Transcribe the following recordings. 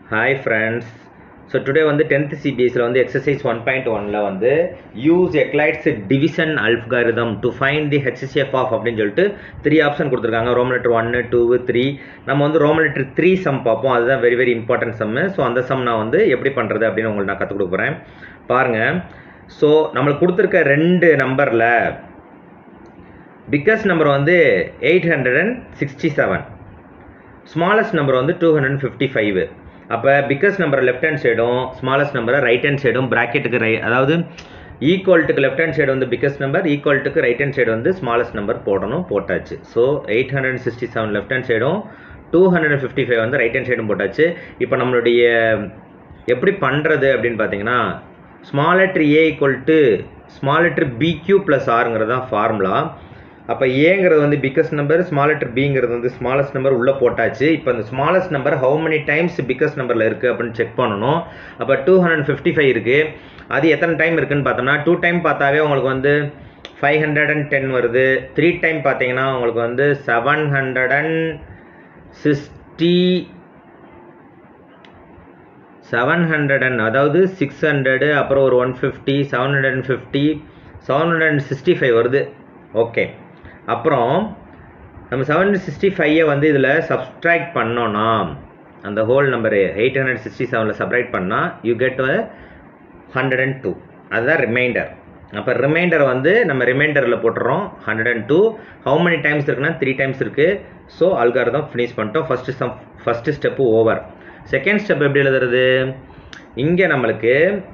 hi friends so today வந்து tenth சிபிஎஸ்சியில் வந்து எக்ஸசைஸ் ஒன் பாயிண்ட் ஒனில் வந்து use Euclid's division algorithm to find the HCF of அப்படின்னு சொல்லிட்டு த்ரீ ஆப்ஷன் கொடுத்துருக்காங்க ரோம் லெட்டர் ஒன்று டூ த்ரீ நம்ம வந்து ரோம் லெட்டர் த்ரீ சம் பார்ப்போம் அதுதான் very very important sum so அந்த சம் நான் வந்து எப்படி பண்ணுறது அப்படின்னு உங்களுக்கு நான் கற்றுக் கொடுக்குறேன் பாருங்கள் ஸோ நம்மளுக்கு கொடுத்துருக்க ரெண்டு நம்பரில் பிக்கஸ்ட் நம்பர் வந்து eight hundred and sixty seven smallest number வந்து டூ ஹண்ட்ரட் ஃபிஃப்டி ஃபைவ் அப்போ பிக்கஸ்ட் நம்பரை லெஃப்ட் ஹேண்ட் சைடும் ஸ்மாலஸ்ட் நம்பரை ரைட் ஹேண்ட் சைடும் ப்ராக்கெட்டுக்கு ரை அதாவது ஈக்குவல்ட்டுக்கு லெஃப்ட் ஹேண்ட் சைடு வந்து பிக்கஸ்ட் நம்பர் ஈக்குவல்ட்டுக்கு ரைட் ஹேண்ட் சைடு வந்து ஸ்மாலஸ்ட் நம்பர் போடணும் போட்டாச்சு so eight hundred sixty seven left hand சைடும் டூ ஹண்ட்ரட் ஃபிஃப்டி ஃபைவ் வந்து ரைட் ஹேண்ட் சைடும் போட்டாச்சு இப்போ நம்மளுடைய எப்படி பண்ணுறது அப்படின்னு பார்த்தீங்கன்னா small letter a equal to small letter b q plus ஆருங்கிறது தான் ஃபார்முலா அப்போ ஏங்கிறது வந்து பிக்கஸ்ட் நம்பர் ஸ்மால் லெட்டர் பிங்கிறது வந்து ஸ்மாலஸ்ட் நம்பர் உள்ளே போட்டாச்சு இப்போ அந்த smallest number how many times biggest நம்பரில் இருக்குது அப்படின்னு செக் பண்ணணும் அப்போ டூ ஹண்ட்ரட் ஃபிஃப்டி ஃபைவ் இருக்குது அது எத்தனை டைம் இருக்குன்னு பார்த்தோம்னா டூ டைம் பார்த்தாவே உங்களுக்கு வந்து ஃபைவ் ஹண்ட்ரட் அண்ட் டென் வருது த்ரீ டைம் பார்த்தீங்கன்னா உங்களுக்கு வந்து seven hundred and sixty seven hundred and அதாவது சிக்ஸ் ஹண்ட்ரடு அப்புறம் ஒரு one fifty seven hundred and fifty seven hundred and sixty five வருது ஓகே அப்புறம் நம்ம செவன் சிக்ஸ்டி ஃபைவை வந்து இதில் சப்ஸ்ட்ராக்ட் பண்ணோன்னா அந்த whole number eight hundred sixty செவனில் சப்ராக்ட் பண்ணால் you get hundred and two அதுதான் ரிமைண்டர் அப்போ ரிமைண்டர் வந்து நம்ம ரிமைண்டரில் போட்டுறோம் hundred and two how many times இருக்குன்னா த்ரீ டைம்ஸ் இருக்குது ஸோ அல்காரதம் ஃபினிஷ் பண்ணிட்டோம் first sum first step over second step எப்படி எழுதுறது இங்கே நம்மளுக்கு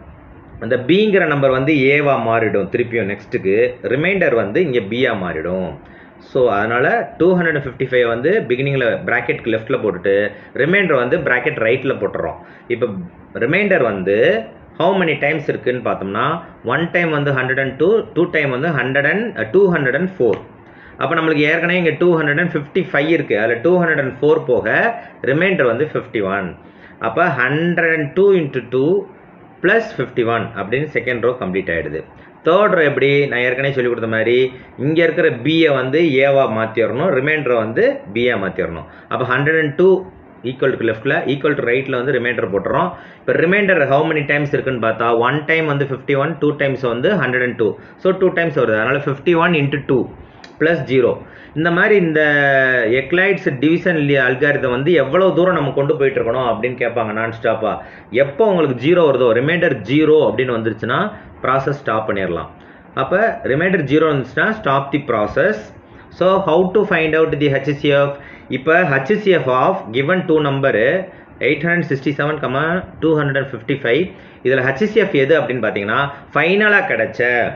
அந்த பிங்கிற நம்பர் வந்து ஏவா மாறிடும் திருப்பியும் நெக்ஸ்ட்டுக்கு ரிமைண்டர் வந்து இங்கே பியாக மாறிடும் ஸோ அதனால் டூ ஹண்ட்ரட் ஃபிஃப்டி ஃபைவ் வந்து பிகினிங்கில் ப்ராக்கெட்க்கு லெஃப்ட்டில் போட்டுட்டு ரிமைண்டர் வந்து ப்ராக்கெட் ரைட்டில் போட்டுறோம் இப்போ ரிமைண்டர் வந்து ஹவு மெனி டைம்ஸ் இருக்குன்னு பார்த்தோம்னா ஒன் டைம் வந்து hundred and two two time வந்து hundred and two hundred and four அப்போ நம்மளுக்கு ஏற்கனவே இங்கே two hundred and fifty five இருக்குது அதில் டூ ஹண்ட்ரட் அண்ட் ஃபோர் போக ரிமைண்டர் வந்து ஃபிஃப்டி ஒன் அப்போ hundred and two into two plus fifty one அப்படின்னு செகண்ட் ரோ கம்ப்ளீட் ஆகிடுது தேர்ட் ரோ எப்படி நான் ஏற்கனவே சொல்லி கொடுத்த மாதிரி இங்கே இருக்கிற பியை வந்து ஏவா மாற்றிடணும் ரிமைண்டரை வந்து பிஏ மாற்றிடணும் அப்போ hundred and two equal to லெஃப்ட்டில் ஈக்குவல் டு ரைட்டில் வந்து ரிமைண்டர் போட்டுறோம் இப்போ ரிமைண்டர் ஹவு மெனி டைம்ஸ் இருக்குன்னு பார்த்தா ஒன் டைம் வந்து ஃபிஃப்டி ஒன் டூ டைம்ஸ் வந்து hundred and two so two times வருது அதனால் fifty one into two plus zero இந்த மாதிரி இந்த எக்லைட்ஸ் டிவிஷன் அல்காரிதம் வந்து எவ்வளோ தூரம் நம்ம கொண்டு போயிட்டு இருக்கணும் அப்படின்னு கேட்பாங்க நான் ஸ்டாப்பா எப்போ உங்களுக்கு ஜீரோ வருதோ ரிமைண்டர் ஜீரோ அப்படின்னு வந்துருச்சுன்னா ப்ராசஸ் ஸ்டாப் பண்ணிடலாம் அப்போ ரிமைண்டர் ஜீரோ வந்துச்சுன்னா stop the process so how to find out the HCF இப்போ HCF of given two number eight hundred sixty seven comma two hundred and fifty five இதில் HCF எது அப்படின்னு பார்த்தீங்கன்னா ஃபைனலாக கிடைச்ச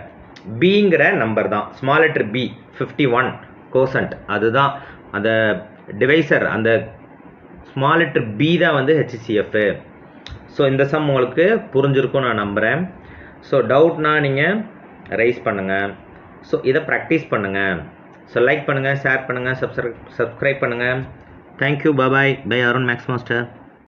பிங்கிற நம்பர் தான் small letter b fifty one quotient அதுதான் அந்த டிவைசர் அந்த ஸ்மால் லெட்டர் பி தான் வந்து ஹெச்சிசிஎஃப் ஸோ இந்த சம் உங்களுக்கு புரிஞ்சிருக்கும் நான் நம்புகிறேன் ஸோ டவுட்னா நீங்கள் ரைஸ் பண்ணுங்கள் ஸோ இதை ப்ராக்டிஸ் பண்ணுங்கள் ஸோ லைக் பண்ணுங்கள் ஷேர் பண்ணுங்கள் சப்ஸ்கிரைப் சப்ஸ்கிரைப் பண்ணுங்கள் thank you bye bye bye Arun maths master